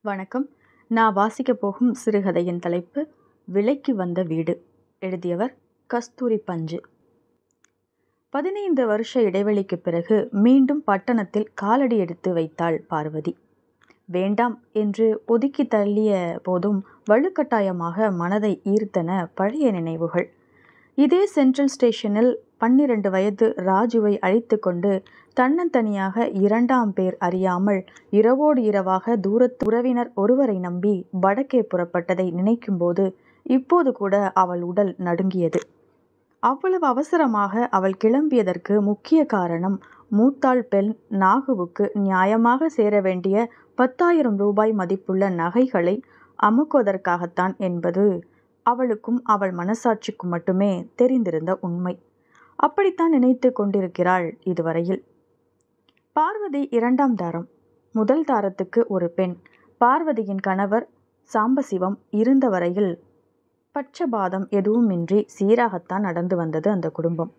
வணக்கம் நான் வாசிக்கப் போகும் சிறுகதையின் தலைப்பு விலைக்கு வந்த வீடு எழுதியவர் கஸ்தூரி பஞ்சு பதினைந்து வருஷ இடைவெளிக்குப் பிறகு மீண்டும் பட்டணத்தில் காலடி எடுத்து வைத்தாள் பார்வதி வேண்டாம் என்று ஒதுக்கி தள்ளிய போதும் வலுக்கட்டாயமாக மனதை ஈர்த்தன பழைய நினைவுகள் இதே சென்ட்ரல் ஸ்டேஷனில் பன்னிரண்டு வயது ராஜுவை அழைத்து கொண்டு தன்னந்தனியாக இரண்டாம் பேர் அறியாமல் இரவோடு இரவாக தூரத்து உறவினர் ஒருவரை நம்பி வடக்கே புறப்பட்டதை நினைக்கும்போது இப்போது கூட அவள் உடல் நடுங்கியது அவ்வளவு அவசரமாக அவள் கிளம்பியதற்கு முக்கிய காரணம் மூத்தாள் பெண் நாகுவுக்கு நியாயமாக சேர வேண்டிய பத்தாயிரம் ரூபாய் மதிப்புள்ள நகைகளை அமுக்குவதற்காகத்தான் என்பது அவளுக்கும் அவள் மனசாட்சிக்கும் மட்டுமே தெரிந்திருந்த உண்மை அப்படித்தான் நினைத்து கொண்டிருக்கிறாள் இதுவரையில் பார்வதி இரண்டாம் தாரம் முதல் தாரத்துக்கு ஒரு பெண் பார்வதியின் கணவர் சாம்பசிவம் இருந்த வரையில் பட்சபாதம் எதுவுமின்றி சீராகத்தான் நடந்து வந்தது அந்த குடும்பம்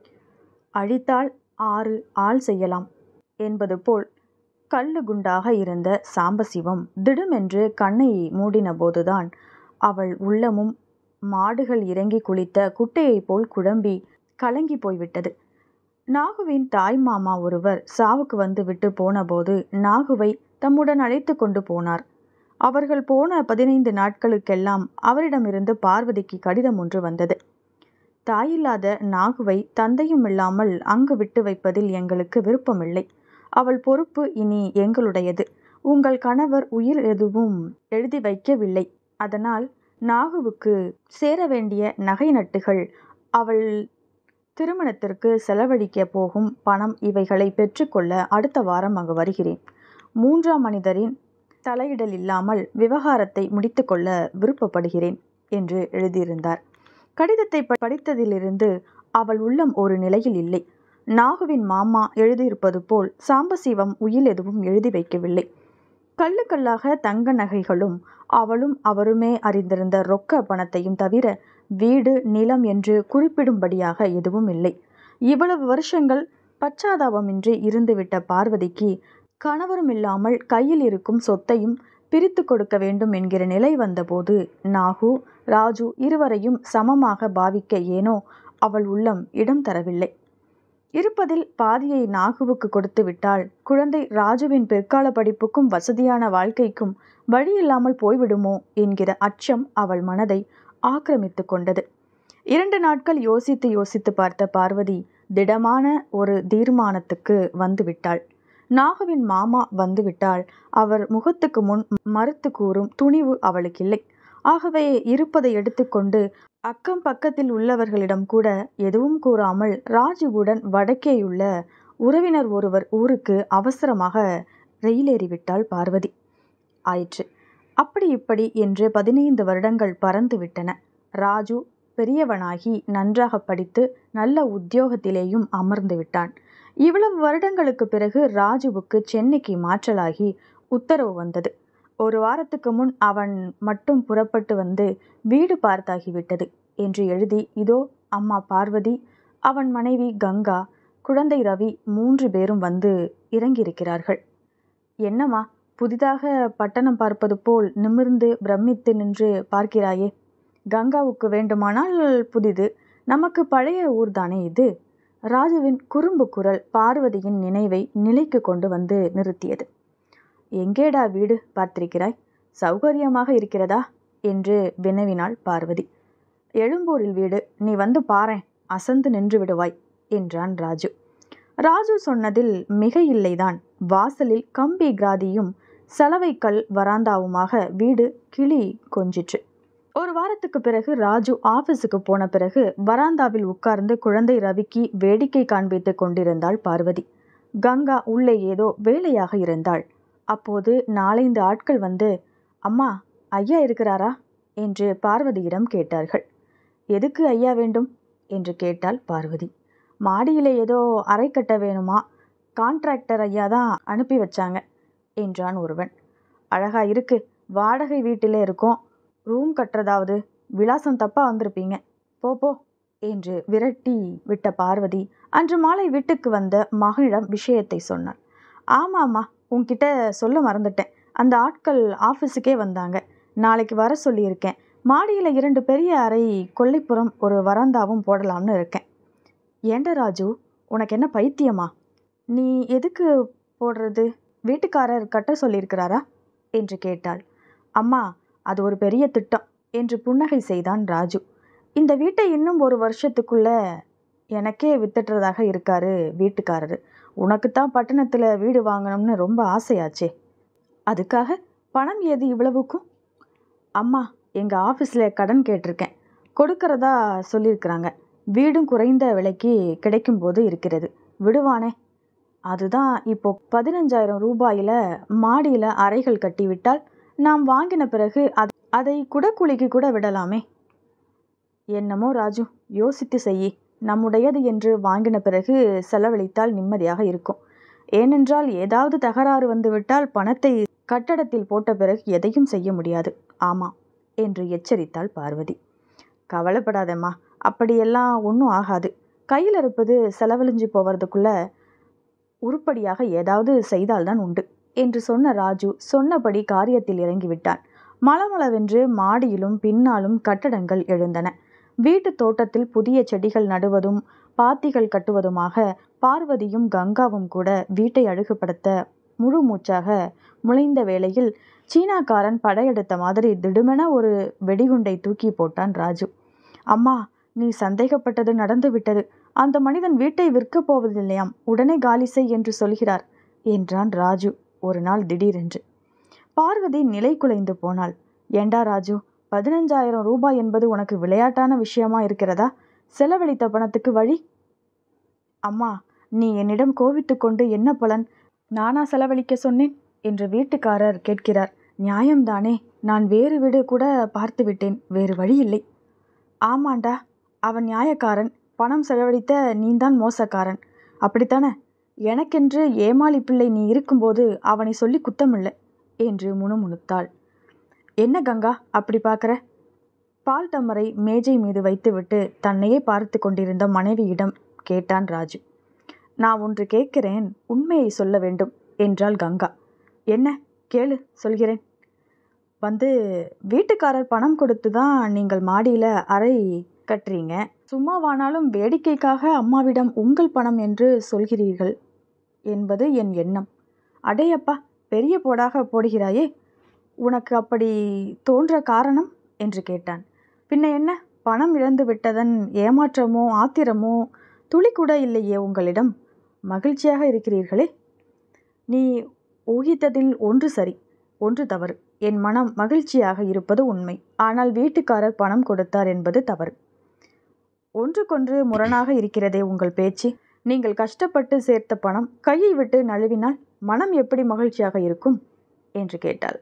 அழித்தால் ஆறு ஆள் செய்யலாம் என்பது போல் கல்லு குண்டாக இருந்த சாம்பசிவம் திடுமென்று கண்ணை மூடின போதுதான் அவள் உள்ளமும் மாடுகள் இறங்கி குளித்த குட்டையைப் போல் குழம்பி கலங்கி போய்விட்டது நாகுவின் தாய் மாமா ஒருவர் சாவுக்கு வந்து விட்டு போனபோது நாகுவை தம்முடன் அழைத்து கொண்டு போனார் அவர்கள் போன பதினைந்து நாட்களுக்கெல்லாம் அவரிடமிருந்து பார்வதிக்கு கடிதம் ஒன்று வந்தது தாயில்லாத நாகுவை தந்தையும் இல்லாமல் அங்கு விட்டு வைப்பதில் எங்களுக்கு விருப்பமில்லை அவள் பொறுப்பு இனி எங்களுடையது உங்கள் கணவர் உயிர் எதுவும் எழுதி வைக்கவில்லை அதனால் நாகுவுக்கு சேர வேண்டிய நகை நட்டுகள் அவள் திருமணத்திற்கு செலவழிக்க போகும் பணம் இவைகளை பெற்றுக்கொள்ள அடுத்த வாரம் அங்கு வருகிறேன் மூன்றாம் மனிதரின் தலையிடல் இல்லாமல் விவகாரத்தை முடித்துக்கொள்ள விருப்பப்படுகிறேன் என்று எழுதியிருந்தார் கடிதத்தை படித்ததிலிருந்து அவள் உள்ளம் ஒரு நிலையில் இல்லை நாகுவின் மாமா எழுதியிருப்பது போல் சாம்பசிவம் உயில் எதுவும் எழுதி வைக்கவில்லை கல்லு கல்லாக தங்க நகைகளும் அவளும் அவருமே அறிந்திருந்த ரொக்க பணத்தையும் தவிர வீடு நிலம் என்று குறிப்பிடும்படியாக எதுவும் இல்லை இவ்வளவு வருஷங்கள் பச்சாதாபமின்றி இருந்துவிட்ட பார்வதிக்கு கணவரும் இல்லாமல் கையில் இருக்கும் சொத்தையும் பிரித்து கொடுக்க வேண்டும் என்கிற நிலை வந்தபோது நாகு ராஜு இருவரையும் சமமாக பாவிக்க ஏனோ அவள் உள்ளம் இடம் தரவில்லை இருப்பதில் பாதியை நாகுவுக்கு கொடுத்து விட்டால் குழந்தை ராஜுவின் பிற்கால படிப்புக்கும் வசதியான வாழ்க்கைக்கும் வழியில்லாமல் போய்விடுமோ என்கிற அச்சம் அவள் மனதை ஆக்கிரமித்து கொண்டது இரண்டு நாட்கள் யோசித்து யோசித்து பார்த்த பார்வதி திடமான ஒரு தீர்மானத்துக்கு வந்துவிட்டாள் நாகுவின் மாமா வந்துவிட்டால் அவர் முகத்துக்கு முன் மறுத்து கூறும் துணிவு அவளுக்கில்லை ஆகவே இருப்பதை எடுத்துக்கொண்டு அக்கம் பக்கத்தில் உள்ளவர்களிடம் கூட எதுவும் கூறாமல் ராஜுவுடன் வடக்கேயுள்ள உறவினர் ஒருவர் ஊருக்கு அவசரமாக ரயிலேறிவிட்டாள் பார்வதி ஆயிற்று அப்படி இப்படி என்று பதினைந்து வருடங்கள் பறந்து விட்டன ராஜு பெரியவனாகி நன்றாக படித்து நல்ல உத்தியோகத்திலேயும் அமர்ந்து விட்டான் இவ்வளவு வருடங்களுக்கு பிறகு ராஜுவுக்கு சென்னைக்கு மாற்றலாகி உத்தரவு வந்தது ஒரு வாரத்துக்கு முன் அவன் மட்டும் புறப்பட்டு வந்து வீடு பார்த்தாகிவிட்டது என்று எழுதி இதோ அம்மா பார்வதி அவன் மனைவி கங்கா குழந்தை ரவி மூன்று பேரும் வந்து இறங்கியிருக்கிறார்கள் என்னம்மா புதிதாக பட்டணம் பார்ப்பது போல் நிமிர்ந்து பிரமித்து நின்று பார்க்கிறாயே கங்காவுக்கு வேண்டுமானால் புதிது நமக்கு பழைய ஊர்தானே இது ராஜுவின் குறும்பு குரல் பார்வதியின் நினைவை நிலைக்கு கொண்டு வந்து நிறுத்தியது எங்கேடா வீடு பார்த்திருக்கிறாய் சௌகரியமாக இருக்கிறதா என்று வினவினாள் பார்வதி எழும்பூரில் வீடு நீ வந்து பாரேன் அசந்து நின்று விடுவாய் என்றான் ராஜு ராஜு சொன்னதில் மிக இல்லைதான் வாசலில் கம்பி கிராதியும் சலவைக்கல் வராந்தாவுமாக வீடு கிளி கொஞ்சிற்று ஒரு வாரத்துக்கு பிறகு ராஜு ஆஃபீஸுக்கு போன பிறகு வராந்தாவில் உட்கார்ந்து குழந்தை ரவிக்கு வேடிக்கை காண்பித்து கொண்டிருந்தாள் பார்வதி கங்கா உள்ளே ஏதோ வேலையாக இருந்தாள் அப்போது நாலைந்து ஆட்கள் வந்து அம்மா ஐயா இருக்கிறாரா என்று பார்வதியிடம் கேட்டார்கள் எதுக்கு ஐயா வேண்டும் என்று கேட்டாள் பார்வதி மாடியில் ஏதோ அறை கட்ட வேணுமா கான்ட்ராக்டர் ஐயா தான் அனுப்பி வச்சாங்க என்றான் ஒருவன் அழகா இருக்கு வாடகை வீட்டில் இருக்கோம் ரூம் கட்டுறதாவது விலாசம் தப்பாக வந்திருப்பீங்க போ போ என்று விரட்டி விட்ட பார்வதி அன்று மாலை வீட்டுக்கு வந்த மகளிடம் விஷயத்தை சொன்னாள் ஆமாம்மா உன்கிட்ட சொல்ல மறந்துட்டேன் அந்த ஆட்கள் ஆஃபீஸுக்கே வந்தாங்க நாளைக்கு வர சொல்லியிருக்கேன் மாடியில் இரண்டு பெரிய அறை கொல்லைப்புறம் ஒரு வராந்தாவும் போடலாம்னு இருக்கேன் ஏண்டா ராஜு உனக்கு என்ன பைத்தியமா நீ எதுக்கு போடுறது வீட்டுக்காரர் கட்ட சொல்லியிருக்கிறாரா என்று கேட்டாள் அம்மா அது ஒரு பெரிய திட்டம் என்று புன்னகை செய்தான் ராஜு இந்த வீட்டை இன்னும் ஒரு வருஷத்துக்குள்ள எனக்கே வித்துட்டுறதாக இருக்காரு வீட்டுக்காரரு உனக்குத்தான் பட்டணத்தில் வீடு வாங்கணும்னு ரொம்ப ஆசையாச்சே அதுக்காக பணம் ஏது இவ்வளவுக்கும் அம்மா எங்கள் ஆஃபீஸில் கடன் கேட்டிருக்கேன் கொடுக்கறதா சொல்லியிருக்கிறாங்க வீடும் குறைந்த விலைக்கு கிடைக்கும்போது இருக்கிறது விடுவானே அதுதான் இப்போ பதினஞ்சாயிரம் ரூபாயில் மாடியில் அறைகள் கட்டிவிட்டால் நாம் வாங்கின பிறகு அது அதை குடக்கூலிக்கு கூட விடலாமே என்னமோ ராஜு யோசித்து செய்யி நம்முடையது என்று வாங்கின பிறகு செலவழித்தால் நிம்மதியாக இருக்கும் ஏனென்றால் ஏதாவது தகராறு வந்துவிட்டால் பணத்தை கட்டடத்தில் போட்ட பிறகு எதையும் செய்ய முடியாது ஆமாம் என்று எச்சரித்தாள் பார்வதி கவலைப்படாதம்மா அப்படியெல்லாம் ஒன்றும் ஆகாது கையில் இருப்பது செலவழிஞ்சு போவதுக்குள்ள உருப்படியாக ஏதாவது செய்தால்தான் உண்டு என்று சொன்ன ராஜு சொன்னபடி காரியத்தில் இறங்கிவிட்டான் மளமளவென்று மாடியிலும் பின்னாலும் கட்டடங்கள் எழுந்தன வீட்டு தோட்டத்தில் புதிய செடிகள் நடுவதும் பாத்திகள் கட்டுவதுமாக பார்வதியும் கங்காவும் கூட வீட்டை அழகுபடுத்த முழு மூச்சாக முளைந்த வேளையில் சீனாக்காரன் படையெடுத்த மாதிரி திடுமென ஒரு வெடிகுண்டை தூக்கி போட்டான் ராஜு அம்மா நீ சந்தேகப்பட்டது நடந்து விட்டது அந்த மனிதன் வீட்டை விற்கப் போவதில்லையாம் உடனே காலி செய் என்று சொல்கிறார் என்றான் ராஜு ஒரு நாள் திடீரென்று பார்வதி நிலை குலைந்து போனாள் ஏண்டா ராஜு பதினஞ்சாயிரம் ரூபாய் என்பது உனக்கு விளையாட்டான விஷயமா இருக்கிறதா செலவழித்த பணத்துக்கு வழி அம்மா நீ என்னிடம் கோவித்து கொண்டு என்ன பலன் நானா செலவழிக்க சொன்னேன் என்று வீட்டுக்காரர் கேட்கிறார் நியாயம்தானே நான் வேறு வீடு கூட பார்த்து விட்டேன் வேறு வழி இல்லை ஆமாண்டா அவன் நியாயக்காரன் பணம் செலவழித்த நீந்தான் மோசக்காரன் அப்படித்தானே எனக்கென்று ஏமாளி பிள்ளை நீ இருக்கும்போது அவனை சொல்லி குத்தமில்லை என்று முணுமுணுத்தாள் என்ன கங்கா அப்படி பார்க்குற பால் டம்மரை மேஜை மீது வைத்துவிட்டு தன்னையே பார்த்து கொண்டிருந்த மனைவியிடம் கேட்டான் ராஜு நான் ஒன்று கேட்கிறேன் உண்மையை சொல்ல வேண்டும் என்றாள் கங்கா என்ன கேளு சொல்கிறேன் வந்து வீட்டுக்காரர் பணம் கொடுத்து தான் நீங்கள் மாடியில் அறை கட்டுறீங்க சும்மாவானாலும் வேடிக்கைக்காக அம்மாவிடம் உங்கள் பணம் என்று சொல்கிறீர்கள் என்பது என் எண்ணம் அடேயப்பா பெரிய போடாக போடுகிறாயே உனக்கு அப்படி தோன்ற காரணம் என்று கேட்டான் பின்ன என்ன பணம் இழந்து விட்டதன் ஏமாற்றமோ ஆத்திரமோ துளி கூட இல்லையே உங்களிடம் மகிழ்ச்சியாக இருக்கிறீர்களே நீ ஊகித்ததில் ஒன்று சரி ஒன்று தவறு என் மனம் மகிழ்ச்சியாக இருப்பது உண்மை ஆனால் வீட்டுக்காரர் பணம் கொடுத்தார் என்பது தவறு ஒன்றுக்கொன்று முரணாக இருக்கிறதே உங்கள் பேச்சு நீங்கள் கஷ்டப்பட்டு சேர்த்த பணம் கையை விட்டு நழுவினால் மனம் எப்படி மகிழ்ச்சியாக இருக்கும் என்று கேட்டாள்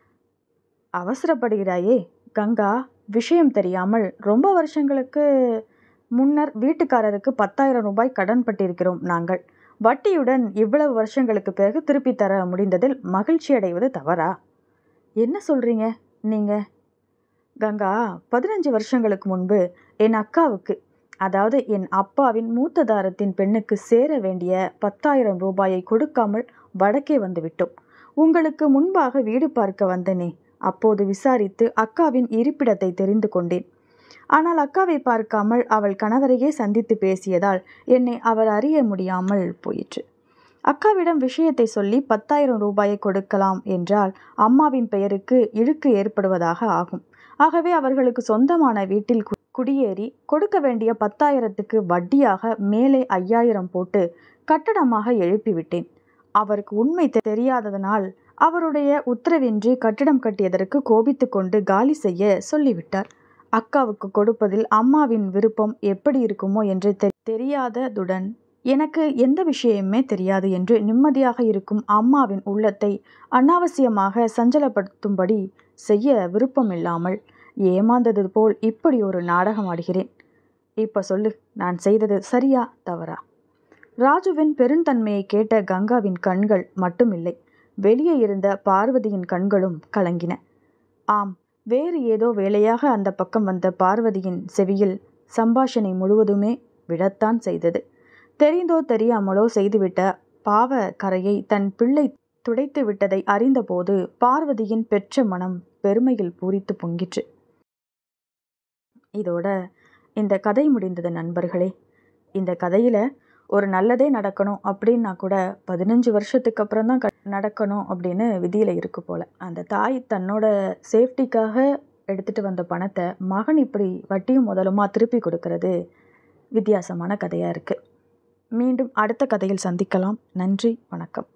அவசரப்படுகிறாயே கங்கா விஷயம் தெரியாமல் ரொம்ப வருஷங்களுக்கு முன்னர் வீட்டுக்காரருக்கு பத்தாயிரம் ரூபாய் கடன் பட்டிருக்கிறோம் நாங்கள் வட்டியுடன் இவ்வளவு வருஷங்களுக்கு பிறகு திருப்பி தர முடிந்ததில் மகிழ்ச்சி அடைவது தவறா என்ன சொல்கிறீங்க நீங்கள் கங்கா பதினஞ்சு வருஷங்களுக்கு முன்பு என் அக்காவுக்கு அதாவது என் அப்பாவின் மூத்த தாரத்தின் பெண்ணுக்கு சேர வேண்டிய பத்தாயிரம் ரூபாயை கொடுக்காமல் வடக்கே வந்து விட்டோம் உங்களுக்கு முன்பாக வீடு பார்க்க வந்தனே அப்போது விசாரித்து அக்காவின் இருப்பிடத்தை தெரிந்து கொண்டேன் ஆனால் அக்காவை பார்க்காமல் அவள் கணவரையே சந்தித்து பேசியதால் என்னை அவர் அறிய முடியாமல் போயிற்று அக்காவிடம் விஷயத்தை சொல்லி பத்தாயிரம் ரூபாயை கொடுக்கலாம் என்றால் அம்மாவின் பெயருக்கு இழுக்கு ஏற்படுவதாக ஆகும் ஆகவே அவர்களுக்கு சொந்தமான வீட்டில் கு- குடியேறி கொடுக்க வேண்டிய பத்தாயிரத்துக்கு வட்டியாக மேலே ஐயாயிரம் போட்டு கட்டடமாக எழுப்பிவிட்டேன் அவருக்கு உண்மை தெ- தெரியாததனால் அவருடைய உத்தரவின்றி கட்டிடம் கட்டியதற்கு கோபித்து கொண்டு காலி செய்ய சொல்லிவிட்டார் அக்காவுக்கு கொடுப்பதில் அம்மாவின் விருப்பம் எப்படி இருக்குமோ என்று தெ- தெரியாததுடன் எனக்கு எந்த விஷயமே தெரியாது என்று நிம்மதியாக இருக்கும் அம்மாவின் உள்ளத்தை அனாவசியமாக சஞ்சலப்படுத்தும்படி செய்ய விருப்பமில்லாமல் ஏமாந்தது போல் இப்படி ஒரு நாடகம் ஆடுகிறேன் இப்போ சொல்லு நான் செய்தது சரியா தவறா ராஜுவின் பெருந்தன்மையை கேட்ட கங்காவின் கண்கள் மட்டுமில்லை வெளியே இருந்த பார்வதியின் கண்களும் கலங்கின ஆம் வேறு ஏதோ வேலையாக அந்த பக்கம் வந்த பார்வதியின் செவியில் சம்பாஷணை முழுவதுமே விழத்தான் செய்தது தெரிந்தோ தெரியாமலோ செய்துவிட்ட பாவ கரையை தன் பிள்ளை துடைத்து விட்டதை அறிந்தபோது பார்வதியின் பெற்ற மனம் பெருமையில் பூரித்து பொங்கிற்று இதோட இந்த கதை முடிந்தது நண்பர்களே இந்த கதையில் ஒரு நல்லதே நடக்கணும் அப்படின்னா கூட பதினஞ்சு வருஷத்துக்கு அப்புறம் தான் நடக்கணும் அப்படின்னு விதியில் இருக்கு போல் அந்த தாய் தன்னோட சேஃப்டிக்காக எடுத்துகிட்டு வந்த பணத்தை மகன் இப்படி வட்டியும் முதலுமா திருப்பி கொடுக்கறது வித்தியாசமான கதையாக இருக்குது மீண்டும் அடுத்த கதையில் சந்திக்கலாம் நன்றி வணக்கம்